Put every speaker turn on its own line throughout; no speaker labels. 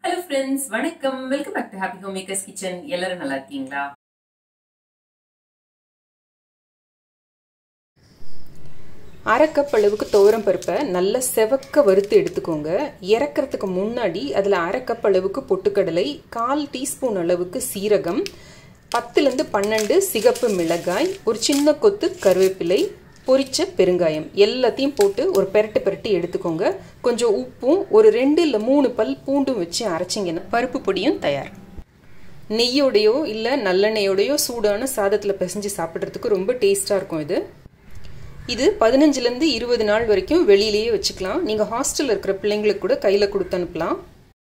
hello friends வணக்கம் welcome back to happy home makers kitchen எல்லாரும் நல்லா இருக்கீங்களா
அரை கப் அளவுக்கு துவரம் பருப்பை நல்லா செவக்க வறுத்து எடுத்துக்கோங்க இறக்கிறதுக்கு முன்னாடி அதில் அரை கப் அளவுக்கு பொட்டுக்கடலை கால் டீஸ்பூன் அளவுக்கு சீரகம் பத்துலேருந்து பன்னெண்டு சிகப்பு மிளகாய் ஒரு சின்ன கொத்து கருவேப்பிலை பொரிச்ச பெருங்காயம் எல்லாத்தையும் போட்டு ஒரு பெரட்டு பெரட்டி எடுத்துக்கோங்க கொஞ்சம் உப்பும் ஒரு ரெண்டு இல்லை மூணு பல் பூண்டும் வச்சு அரைச்சிங்கன்னா பருப்பு பொடியும் தயார் நெய்யோடையோ இல்லை நல்லெண்ணெயோடையோ சூடான சாதத்தில் பிசைஞ்சு சாப்பிட்றதுக்கு ரொம்ப டேஸ்ட்டாக இருக்கும் இது இது பதினஞ்சுலேருந்து இருபது நாள் வரைக்கும் வெளியிலேயே வச்சுக்கலாம் நீங்கள் ஹாஸ்டலில் இருக்கிற பிள்ளைங்களுக்கு கூட கையில் கொடுத்து அனுப்பலாம்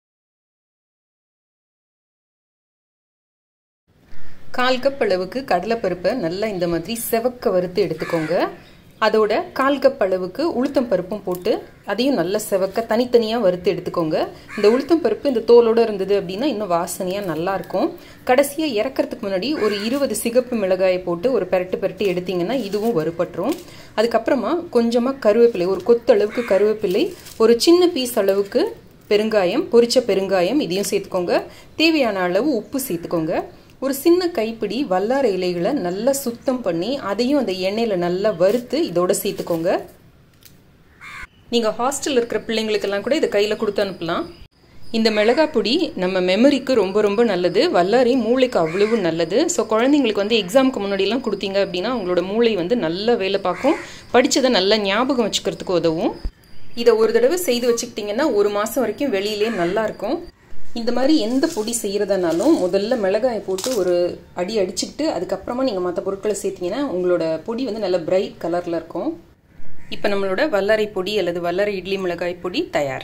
கால் கப் அளவுக்கு கடலைப்பருப்பை நல்லா இந்த மாதிரி செவக்க வறுத்து எடுத்துக்கோங்க அதோட கால் கப் அளவுக்கு உளுத்தம் பருப்பும் போட்டு அதையும் நல்லா செவக்க தனித்தனியாக வறுத்து எடுத்துக்கோங்க இந்த உளுத்தம் பருப்பு இந்த தோலோடு இருந்தது அப்படின்னா இன்னும் வாசனையாக நல்லாயிருக்கும் கடைசியாக இறக்கிறதுக்கு முன்னாடி ஒரு இருபது சிகப்பு மிளகாயை போட்டு ஒரு பெரட்டு பெரட்டி எடுத்திங்கன்னா இதுவும் வறுபட்டுரும் அதுக்கப்புறமா கொஞ்சமாக கருவேப்பிலை ஒரு கொத்து அளவுக்கு கருவேப்பிலை ஒரு சின்ன பீஸ் அளவுக்கு பெருங்காயம் பொரிச்ச பெருங்காயம் இதையும் சேர்த்துக்கோங்க தேவையான அளவு உப்பு சேர்த்துக்கோங்க ஒரு சின்ன கைப்பிடி வல்லார இலைகளை நல்லா சுத்தம் பண்ணி அதையும் அந்த எண்ணெயில் நல்லா வறுத்து இதோட சேர்த்துக்கோங்க நீங்கள் ஹாஸ்டலில் இருக்கிற பிள்ளைங்களுக்கெல்லாம் கூட இதை கையில் கொடுத்து அனுப்பலாம் இந்த மிளகாய் பொடி நம்ம மெமரிக்கு ரொம்ப ரொம்ப நல்லது வல்லாரி மூளைக்கு அவ்வளவு நல்லது ஸோ குழந்தைங்களுக்கு வந்து எக்ஸாமுக்கு முன்னாடிலாம் கொடுத்தீங்க அப்படின்னா உங்களோட மூளை வந்து நல்லா வேலை பார்க்கும் படித்ததை நல்லா ஞாபகம் வச்சுக்கிறதுக்கு உதவும் இதை ஒரு தடவை செய்து வச்சுக்கிட்டிங்கன்னா ஒரு மாதம் வரைக்கும் வெளியிலே நல்லா இருக்கும் இந்த மாதிரி எந்த பொடி செய்கிறதுனாலும் முதல்ல மிளகாயை போட்டு ஒரு அடி அடிச்சுக்கிட்டு அதுக்கப்புறமா நீங்கள் மற்ற பொருட்களை சேர்த்திங்கன்னா உங்களோட பொடி வந்து நல்ல பிரைட் கலரில் இருக்கும் இப்போ நம்மளோட வல்லரை பொடி அல்லது வல்லரை இட்லி மிளகாய் பொடி தயார்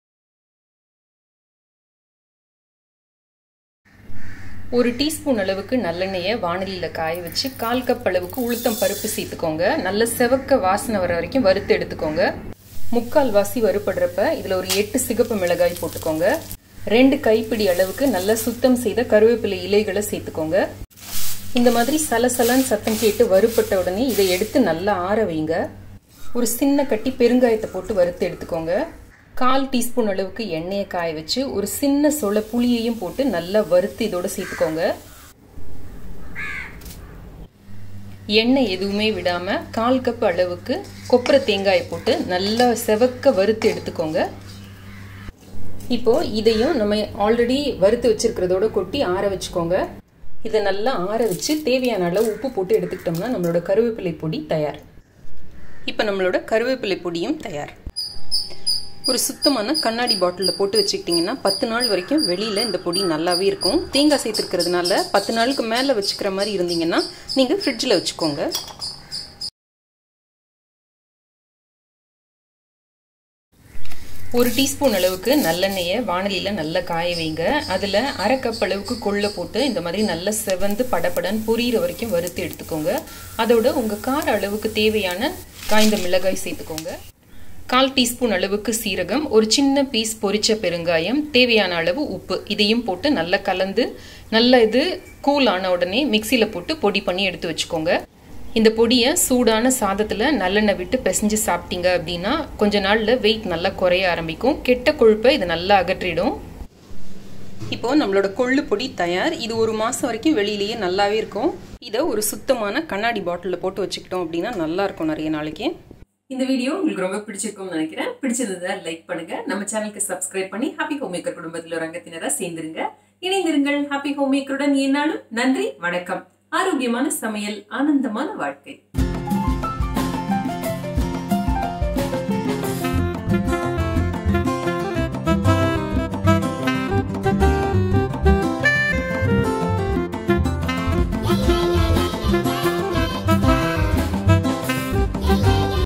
ஒரு டீஸ்பூன் அளவுக்கு நல்லெண்ணெயை வானலியில் காய வச்சு கால் கப் அளவுக்கு உளுத்தம் பருப்பு சேர்த்துக்கோங்க நல்ல செவக்க வாசனை வர வரைக்கும் வறுத்து எடுத்துக்கோங்க முக்கால் வாசி வறுபடுறப்ப இதில் ஒரு எட்டு சிகப்பு மிளகாய் போட்டுக்கோங்க ரெண்டு கைப்பிடி அளவுக்கு நல்லா சுத்தம் செய்த கருவேப்பிலை இலைகளை சேர்த்துக்கோங்க இந்த மாதிரி சலசலன்னு சத்தம் கேட்டு வறுப்பட்ட உடனே இதை எடுத்து நல்லா ஆற வைங்க ஒரு சின்ன கட்டி பெருங்காயத்தை போட்டு வறுத்து எடுத்துக்கோங்க கால் டீஸ்பூன் அளவுக்கு எண்ணெயை காய வச்சு ஒரு சின்ன சொல புளியையும் போட்டு நல்லா வறுத்து இதோட சேர்த்துக்கோங்க எண்ணெய் எதுவுமே விடாம கால் கப் அளவுக்கு கொப்பரை தேங்காயை போட்டு நல்லா செவக்க வறுத்து எடுத்துக்கோங்க இப்போ இதையும் நம்ம ஆல்ரெடி வறுத்து வச்சிருக்கிறதோட கொட்டி ஆற வச்சுக்கோங்க இதை நல்லா ஆற வச்சு தேவையான அளவு உப்பு போட்டு எடுத்துக்கிட்டோம்னா நம்மளோட கருவேப்பிலை பொடி தயார் இப்போ நம்மளோட கருவேப்பிலை பொடியும் தயார் ஒரு சுத்தமான கண்ணாடி பாட்டிலில் போட்டு வச்சுக்கிட்டிங்கன்னா பத்து நாள் வரைக்கும் வெளியில் இந்த பொடி நல்லாவே இருக்கும் தேங்காய் சேர்த்துருக்கிறதுனால பத்து நாளுக்கு மேலே வச்சுக்கிற மாதிரி இருந்தீங்கன்னா நீங்கள் ஃப்ரிட்ஜில் வச்சுக்கோங்க ஒரு டீஸ்பூன் அளவுக்கு நல்லெண்ணெயை வானலியில் நல்லா காய வைங்க அதில் அரை கப் அளவுக்கு கொள்ளை போட்டு இந்த மாதிரி நல்லா செவந்து படப்படன்னு பொரியிற வரைக்கும் வறுத்து எடுத்துக்கோங்க அதோட உங்கள் கார அளவுக்கு தேவையான காய்ந்த மிளகாய் சேர்த்துக்கோங்க கால் டீஸ்பூன் அளவுக்கு சீரகம் ஒரு சின்ன பீஸ் பொரிச்ச பெருங்காயம் தேவையான அளவு உப்பு இதையும் போட்டு நல்லா கலந்து நல்ல இது கூல் ஆன உடனே மிக்சியில் போட்டு பொடி பண்ணி எடுத்து வச்சுக்கோங்க இந்த பொடியை சூடான சாதத்தில் நல்லெண்ணெய் விட்டு பிசைஞ்சு சாப்பிட்டீங்க அப்படின்னா கொஞ்ச நாளில் வெயிட் நல்லா குறைய ஆரம்பிக்கும் கெட்ட கொழுப்பை இது நல்லா அகற்றிடும் இப்போ நம்மளோட கொள்ளு பொடி தயார் இது ஒரு மாதம் வரைக்கும் வெளியிலேயே நல்லாவே இருக்கும் இதை ஒரு சுத்தமான கண்ணாடி பாட்டிலில் போட்டு வச்சுக்கிட்டோம் அப்படின்னா நல்லா இருக்கும் நிறைய நாளைக்கு
இந்த வீடியோ உங்களுக்கு ரொம்ப பிடிச்சிருக்கும்னு நினைக்கிறேன் பிடிச்சிருந்ததை லைக் பண்ணுங்க நம்ம சேனலுக்கு சப்ஸ்கிரைப் பண்ணி ஹாப்பி ஹோம் மேக்கர் குடும்பத்தில் ஒரு அங்கத்தினரா சேர்ந்துருங்க இணைந்திருங்கள் ஹாப்பி ஹோம் மேக்கருடன் என்னாலும் நன்றி வணக்கம் ஆரோக்கியமான சமையல் ஆனந்தமான வாழ்க்கை